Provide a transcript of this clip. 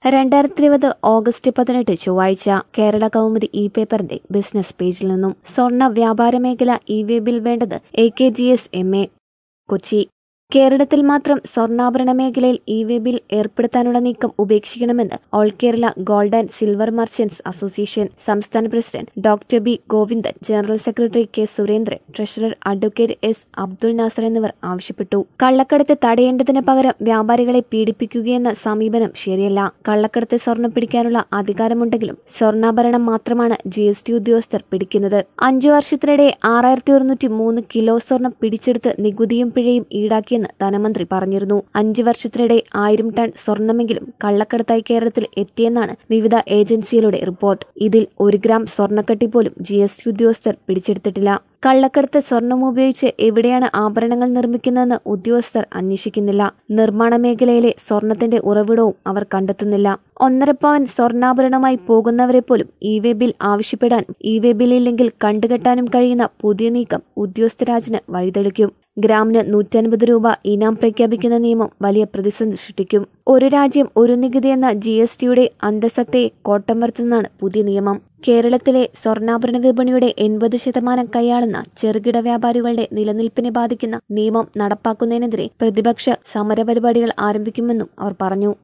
രണ്ടായിരത്തി ഇരുപത് ഓഗസ്റ്റ് പതിനെട്ട് ചൊവ്വാഴ്ച കേരള കൗമുദി ഇ പേപ്പറിന്റെ ബിസിനസ് പേജിൽ നിന്നും സ്വർണ്ണ വ്യാപാര മേഖല ഇ വേ ബിൽ വേണ്ടത് A K G S M A Kochi കേരളത്തിൽ മാത്രം സ്വർണ്ണാഭരണ മേഖലയിൽ ഇ വേ ബിൽ ഏർപ്പെടുത്താനുള്ള നീക്കം ഉപേക്ഷിക്കണമെന്ന് all Kerala gold and silver merchants association സംസ്ഥാന president doctor B Govindan general secretary K Surendran treasurer advocate S Abdul Nasser എന്നിവർ ആവശ്യപ്പെട്ടു കള്ളക്കടത്ത് തടയേണ്ടതിന് പകരം വ്യാപാരികളെ പീഡിപ്പിക്കുകയെന്ന സമീപനം ശരിയല്ല കള്ളക്കടത്ത് സ്വർണം പിടിക്കാനുള്ള അധികാരമുണ്ടെങ്കിലും സ്വർണ്ണാഭരണം മാത്രമാണ് ജി എസ് ടി ഉദ്യോഗസ്ഥർ പിടിക്കുന്നത് അഞ്ചു വർഷത്തിനിടെ ആറായിരത്തി ഒരുന്നൂറ്റി മൂന്ന് കിലോ സ്വർണം പിടിച്ചെടുത്ത് നികുതിയും പിഴയും ഈടാക്കിയെന്ന് ധനമന്ത്രി പറഞ്ഞിരുന്നു അഞ്ചു വർഷത്തിനിടെ ആയിരം ടൺ സ്വർണമെങ്കിലും കള്ളക്കടത്തായി കേരളത്തിൽ എത്തിയെന്നാണ് വിവിധ ഏജൻസികളുടെ റിപ്പോർട്ട് ഇതിൽ ഒരു ഗ്രാം സ്വർണ്ണക്കട്ടി പോലും ജി എസ് ടി ഉദ്യോഗസ്ഥർ പിടിച്ചെടുത്തിട്ടില്ല കള്ളക്കടത്ത് സ്വർണം ഉപയോഗിച്ച് എവിടെയാണ് ആഭരണങ്ങൾ നിർമ്മിക്കുന്നതെന്ന് ഉദ്യോഗസ്ഥർ അന്വേഷിക്കുന്നില്ല നിർമ്മാണ മേഖലയിലെ സ്വർണത്തിന്റെ ഉറവിടവും അവർ കണ്ടെത്തുന്നില്ല ഒന്നര പവൻ സ്വർണ്ണാഭരണമായി പോകുന്നവരെ പോലും ഇ വേ ബിൽ ആവശ്യപ്പെടാനും ഇ വേ ബില്ലില്ലെങ്കിൽ കണ്ടുകെട്ടാനും കഴിയുന്ന പുതിയ നീക്കം ഉദ്യോഗസ്ഥരാജിന് വഴിതെളിക്കും ഗ്രാമിന് നൂറ്റൻപത് രൂപ ഇനാം പ്രഖ്യാപിക്കുന്ന നിയമം വലിയ പ്രതിസന്ധി സൃഷ്ടിക്കും ഒരു രാജ്യം ഒരു നികുതി എന്ന ജി എസ് ടിയുടെ അന്തസത്തയെ കോട്ടം വരുത്തുന്നതാണ് പുതിയ നിയമം കേരളത്തിലെ സ്വർണ്ണാഭരണ വിപണിയുടെ എൺപത് ശതമാനം കൈയാളുന്ന ചെറുകിട വ്യാപാരികളുടെ നിലനിൽപ്പിനെ ബാധിക്കുന്ന നിയമം നടപ്പാക്കുന്നതിനെതിരെ പ്രതിപക്ഷ സമരപരിപാടികൾ ആരംഭിക്കുമെന്നും അവർ പറഞ്ഞു